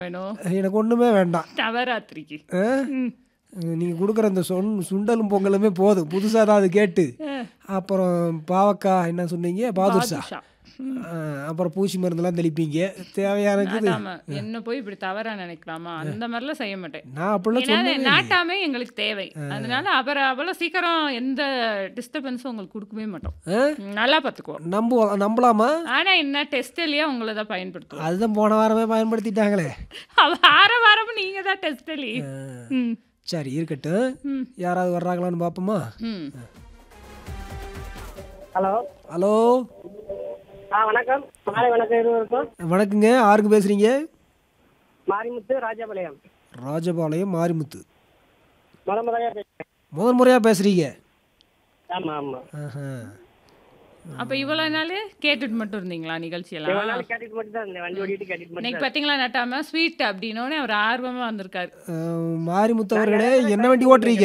வேணும் எனக்கு ஒன்றுமே வேண்டாம் நவராத்திரிக்கு ஆ? நீங்கள் கொடுக்குற இந்த சொன் சுண்டலும் பொங்கலுமே போதும் புதுசாக தான் அது கேட்டு அப்புறம் பாவக்காய் என்ன சொன்னீங்க பாதுஷா பாதுஷா. அப்புறம் பூச்சி மருந்தெல்லாம் தெளிப்பீங்க தேவையானது நாட்டாம என்ன போய் இப்படி தவறா நினைக்கலாமா அந்த மாதிரிலாம் செய்ய மாட்டேன் நான் அப்படிலாம் ஏன்னா சொன்னேன் நாட்டாமே எங்களுக்கு தேவை அதனால அப்புறம் அவ்வளோ சீக்கிரம் எந்த டிஸ்டர்பன்ஸும் உங்களுக்கு கொடுக்கவே மாட்டோம் ம், நல்லா பார்த்துக்குவோம் நம்புவோம் நம்பலாமா ஆனா என்ன டெஸ்ட்லயே உங்களை தான் பயன்படுத்துவோம் அதுதான் போன வாரமே பயன்படுத்திட்டாங்களே வார வாரம் நீங்க தான் டெஸ்ட்லி ம் சரி இருக்கட்டும் யாராவது வர்றாங்களான்னு பார்ப்போமா ம் ஹலோ ஹலோ ஆ வணக்கம் மாலை வணக்கம் இருவருக்கும் வணக்கங்க யாருக்கு பேசுகிறீங்க மாரிமுத்து ராஜபாளையம் ராஜபாளையம் மாரிமுத்து முத முறையாக பேசுகிறேன் முதல் முறையாக பேசுகிறீங்க ஆமாம் ஆமாம் ஆஹா அப்ப இவ்வளவு நாள் கேட்டுட்டு மட்டும் இருந்தீங்களா நிகழ்ச்சியெல்லாம் இவ்வளோ நாள் கேட்டுட்டு மட்டும் தான் இருந்தேன் வண்டி ஓட்டிட்டு கேட்டுட்டு மட்டும் இன்னைக்கு பாத்தீங்களா நட்டாம ஸ்வீட் அப்படின்னோடனே அவர் ஆர்வமா வந்திருக்காரு அஹ், மாரிமுத்து அவர்களே என்ன வண்டி ஓட்டுறீங்க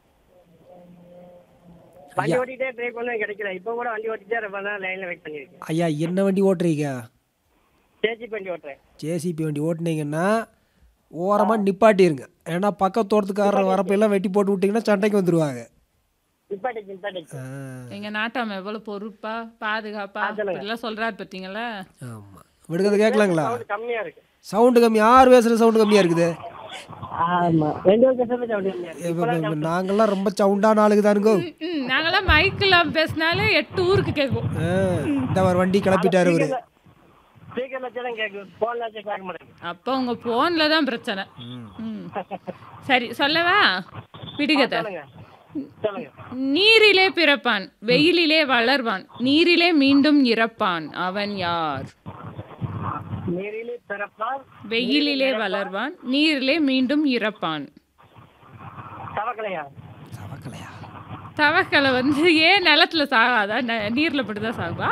வண்டி ஓட்டிட்டே ட்ரை பண்ண கிடைக்கல இப்போ கூட வண்டி ஓட்டிட்டே ரொம்ப நேரம் லைனில் வெயிட் பண்ணியிருக்கேன் ஐயா என்ன வண்டி ஓட்டுறீங்க சேச்சி வண்டி ஓட்டுறேன் ஜேசிபி வண்டி ஓட்டுனீங்கன்னா ஓரமாக நிப்பாட்டிருங்க ஏன்னா பக்கத்து தோட்டத்துக்காரர் வரப்பெல்லாம் வெட்டி போட்டு விட்டிங்கன்னா சண்டைக்கு வந்துடுவாங்க நிப்பாட்டிச்சு நிப்பாட்டிச்சு எங்க நாட்டாம எவ்வளவு பொறுப்பா பாதுகாப்பா எல்லாம் சொல்றாரு பாத்தீங்களா ஆமாம் விடுக்கிறது கேட்கலாங்களா சவுண்ட் கம்மியாக இருக்கு சவுண்டு கம்மி யார் பேசுகிற சவுண்டு கம்மியாக இருக்குது ஆமாம் ரெண்டு பேரும் பேசுறது சவுண்ட் கம்மியாக இருக்கு இப்ப- இப்ப நாங்கெல்லாம் ரொம்ப சவுண்டான ஆளுக்கு தானுங்கோ ம், நாங்கெல்லாம் மைக்கில் பேசினாலே எட்டு ஊருக்கு கேட்கும் ஆ, இந்த ஒரு வண்டி கிளப்பிட்டாரு அவரு ஸ்பீக்கரில் வச்சு தான் கேட்கும் ஃபோனில் வச்சு கேட்க மாட்டேங்குது அப்போ உங்க போன்ல தான் பிரச்சனை ம். சரி சொல்லவா விடுகதை சொல்லுங்க சொல்லுங்க நீரிலே பிறப்பான் வெயிலிலே வளர்வான் நீரிலே மீண்டும் இறப்பான் அவன் யார் நீரிலே பிறப்பால் வெயிலிலே வளர்வான் நீரிலே மீண்டும் இறப்பான் தவக்கலையா தவக்கலையா தவக்கலை வந்து ஏன் நிலத்துல சாகாதா ந- நீர்ல பட்டுதான் சாகுவா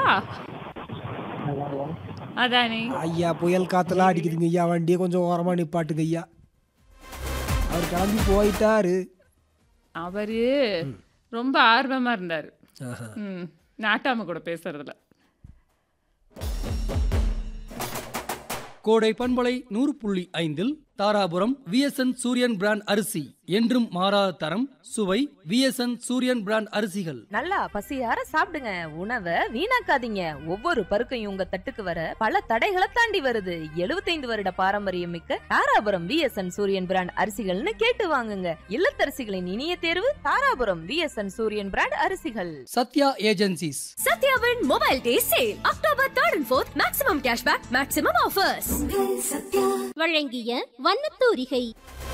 அதானே ஐயா புயல் காத்தெல்லாம் அடிக்குதுங்க ஐயா வண்டியை கொஞ்சம் ஓரமாக நிப்பாட்டுங்க ஐயா அவர் கிளம்பி போயிட்டாரு அவரு ரொம்ப ஆர்வமா இருந்தாரு ஆஹா. ம் நாட்டாம கூட பேசுறதுல கோடை பண்பலை நூறு புள்ளி ஐந்தில் தாராபுரம் விஎஸ்என் சூரியன் பிராண்ட் அரிசி என்றும் மாறாத தரம் சுவை விஎஸ்என் சூரியன் பிராண்ட் அரிசிகள் நல்லா பசியார சாப்பிடுங்க உணவை வீணாக்காதீங்க ஒவ்வொரு பருக்கையும் உங்க தட்டுக்கு வர பல தடைகளை தாண்டி வருது 75 வருட பாரம்பரியம் மிக்க தாராபுரம் விஎஸ்என் சூரியன் பிராண்ட் அரிசிகள்னு கேட்டு வாங்குங்க இல்லத்தரசிகளின் இனிய தேர்வு தாராபுரம் விஎஸ்என் சூரியன் பிராண்ட் அரிசிகள் சத்யா ஏஜென்சிஸ் சத்யாவின் mobile day sale October third and fourth maximum cashback maximum offers வழங்கிய வண்ணத்தூரிகை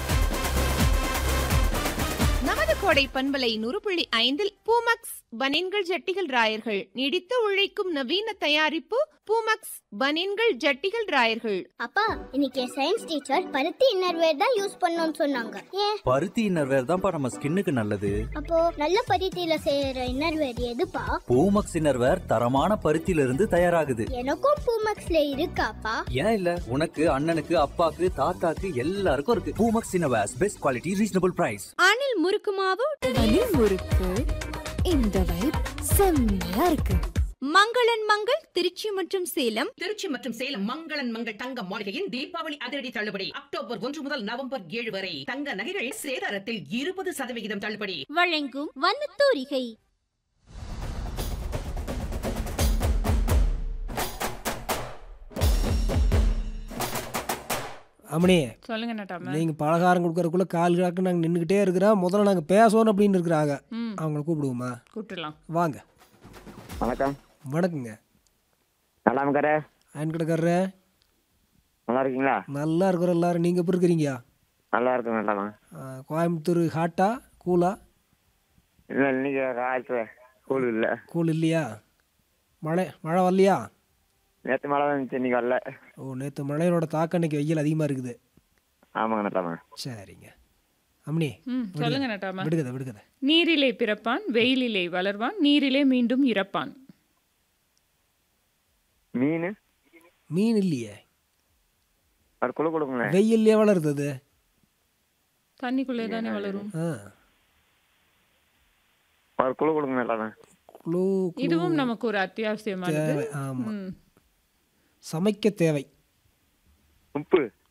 நமது கோடை பண்பலை நூறு புள்ளி ஐந்தில் பூமக்ஸ் பனின்கள் ஜட்டிகள் ராயர்கள் நீடித்து உழைக்கும் நவீன தயாரிப்பு பூமக்ஸ் பனின்கள் ஜட்டிகள் ராயர்கள் அப்பா இன்னைக்கு சயின்ஸ் டீச்சர் பருத்தி இன்னர்வேர் தான் யூஸ் பண்ணணும்னு சொன்னாங்க ஏன் பருத்தி இன்னர்வேர் தான்ப்பா நம்ம ஸ்கின்னுக்கு நல்லது அப்போ நல்ல பருத்தியில செய்யற இன்னர்வேர் எதுப்பா பூமக்ஸ் இன்னர்வேர் தரமான பருத்தியில இருந்து தயாராகுது எனக்கும் பூமக்ஸ்ல இருக்காப்பா ஏன் இல்ல உனக்கு அண்ணனுக்கு அப்பாக்கு தாத்தாக்கு எல்லாருக்கும் இருக்கு Poomex innerwears best quality reasonable price Anil முறுக்கு மாவு அணில் முறுக்கு இந்த வைப் செம்மையா இருக்கு மங்களன் மங்கள் திருச்சி மற்றும் சேலம் திருச்சி மற்றும் சேலம் மங்களன் மங்கள் தங்க மாளிகையின் தீபாவளி அதிரடி தள்ளுபடி அக்டோபர் ஒன்று முதல் நவம்பர் ஏழு வரை தங்க நகைகள் சேதாரத்தில் இருபது சதவிகிதம் தள்ளுபடி வழங்கும் வண்ணத்தூரிகை அம்மணி சொல்லுங்க நட்டாம நீங்கள் பலகாரம் கொடுக்கறதுக்குள்ள கால் கிழக்கு நாங்கள் நின்றுக்கிட்டே இருக்கிறோம் முதல்ல நாங்கள் பேசணும் அப்படின்னு இருக்கிறாங்க ம் அவங்கள கூப்பிடுவோமா கூப்பிட்டுலாம் வாங்க வணக்கம் வணக்கங்க நல்லா இருக்கிற அயன் கடைக்காரரே நல்லா இருக்கீங்களா நல்லா இருக்கிறோம் எல்லாரும் நீங்கள் எப்படி இருக்கிறீங்க நல்லா இருக்கும் நல்லாமா ஆ, கோயம்புத்தூர் ஹாட்டா கூலா இல்லை இன்னைக்கு ஆயிரத்து ஸ்கூல் இல்லை கூல் இல்லையா மழை மழை வரலையா நேற்று மழை வந்துச்சு இன்னைக்கு வரல ஓ நேற்று மழையோட தாக்கம் இன்னைக்கு வெயில் அதிகமாக இருக்குது ஆமாங்க நல்லாமா சரிங்க அம்மணி ம் சொல்லுங்க நட்டாம விடுகதை விடுகதை நீரிலே பிறப்பான் வெயிலிலே வளர்வான் நீரிலே மீண்டும் இறப்பான் மீன் மீன் இல்லையே ஒரு குழு கொடுங்களேன் வெயில்லையே வளருது அது தண்ணிக்குள்ளே தானே வளரும் ஆ ஒரு குழு கொடுங்க நல்லாமா குளூ இதுவும் நமக்கு ஒரு அத்தியாவசியமானது தேவை ஆமாம் ம் சமைக்க தேவை உப்பு